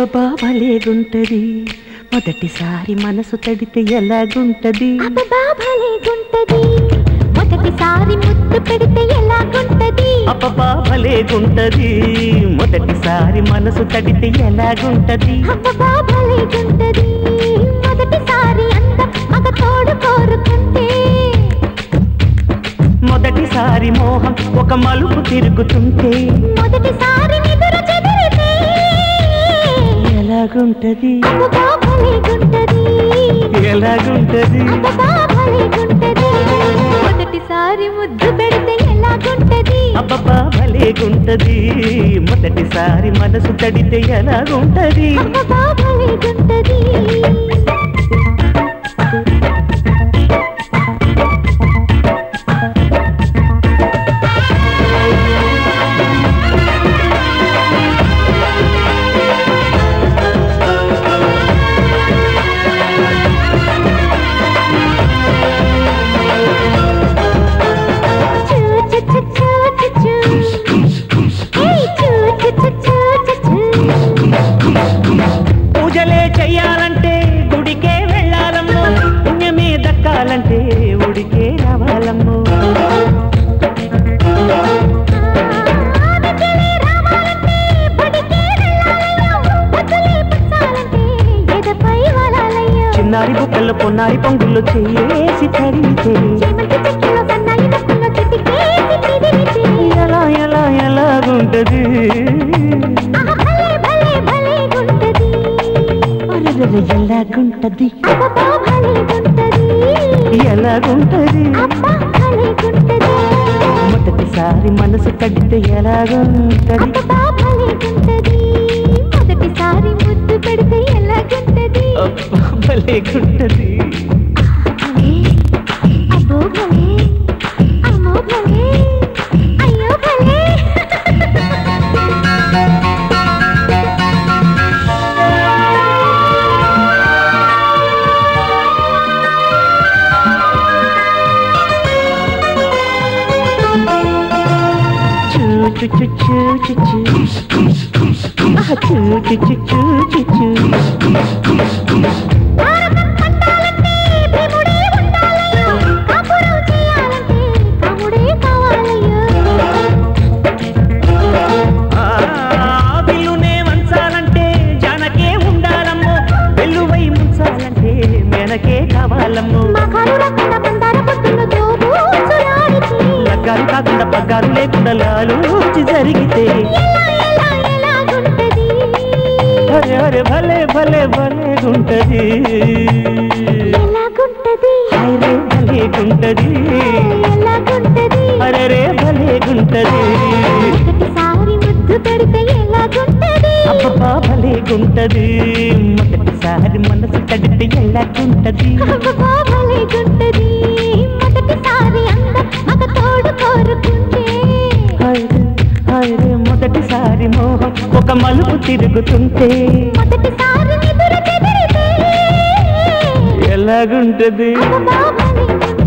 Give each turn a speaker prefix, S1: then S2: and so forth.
S1: అబ్బబ్బా భలేగుంటది మొదటిసారి మనసు తడితే ఎలాగుంటది
S2: అబ్బబ్బా భలేగుంటది మొదటిసారి ముద్దు పెడితే ఎలాగుంటది
S1: అబ్బబ్బా భలేగుంటది మొదటిసారి మనసు తడితే ఎలాగుంటది
S2: అబ్బబ్బా భలేగుంటది మొదటిసారి అందం మగ తోడు కోరుకుంటే
S1: మొదటిసారి మోహం ఒక మలుపు తిరుగుతుంటే
S2: మొదటిసారి నిదుర చెదిరితే
S1: ఎలాగుంటది
S2: అబ్బబ్బా భలేగుంటది
S1: ఎలాగుంటది
S2: అబ్బబ్బా భలేగుంటది మొదటిసారి ముద్దు పెడితే ఎలాగుంటది
S1: అబ్బబ్బా భలేగుంటది మొదటిసారి మనసు తడితే ఎలాగుంటది
S2: అబ్బబ్బా భలేగుంటది చూ చూ చూ చూ చూ చూ ఏయ్ చూ చూ చూ చూ చూ
S1: పూజలే చెయ్యాలంటే గుడికే వెళ్ళాలమ్మో పుణ్యమే దక్కాలంటే ఉడికే రావాలమ్మో
S2: ఆమెకెళ్ళి రావాలంటే బడికే వెళ్ళాలయ్యో వదిలి పుచ్చాలంటే ఎదపై వాలాలయ్యో
S1: చిన్నారి బుక్కల్లో పొన్నారి పొంగుల్లో చేసి తడితే
S2: చేమంతి చెట్టులో సన్నాయి నొక్కులో చిటికేసి చిదిమితే
S1: ఎలా ఎలా ఎలాగుంటది
S2: ఆహా భలే భలే భలే గుంటది
S1: అరెరెరె, ఎలాగుంటది
S2: అబ్బబ్బా భలే గుంటది
S1: ఎలాగుంటది
S2: అబ్బా భలే గుంటది
S1: మొదటిసారి మనసు తడితే ఎలాగుంటది
S2: అబ్బబ్బా భలే గుంటది మొదటిసారి ముద్దు పెడితే ఎలాగుంటది
S1: అబ్బా, భలేగుంటది
S2: భలే అబ్బో భలే అమ్మో భలే అయ్యో భలే
S1: చూ చూ చూ చూ చూ చూ ఆహా, చూ చూ చూ చూ చూ చూ
S2: భారతం పండాలంటే భీముడే ఉండాలయ్యో కాపురం చేయాలంటే కాముడే కావాలయ్యో
S1: ఆ, విల్లునే వంచాలంటే జానకే ఉండాలమ్మో వెల్లువై ముంచాలంటే మెనకే కావాలమ్మో
S2: మగారు రకడ మందార పొత్తులు దోబూచులాడితే
S1: లగ్గాలు కాకుండా పగ్గాలు లేకుండా లాలూచి జరిగితే
S2: ఎలా ఎలా ఎలాగుంటది
S1: అరే అరే భలే భలే భలే గుంటది
S2: ఎలాగుంటది
S1: హైరే భలే గుంటది
S2: ఎలాగుంటది
S1: అరే రే భలే గుంటది
S2: ఒకటిసారి ముద్దు పెడితే ఎలాగుంటది
S1: అబ్బబ్బా భలే గుంటది మొదటిసారి మనసు తడితే ఎలాగుంటది
S2: అబ్బబ్బా భలేగుంటది మొదటిసారి అందం మగ తోడు కోరుకుంటే
S1: హైరే హైరే మొదటిసారి మోహం ఒక మలుపు తిరుగుతుంటే
S2: మొదటిసారి నిదుర చెదిరితే
S1: ఎలాగుంటది
S2: అబ్బబ్బా భలేగుంటది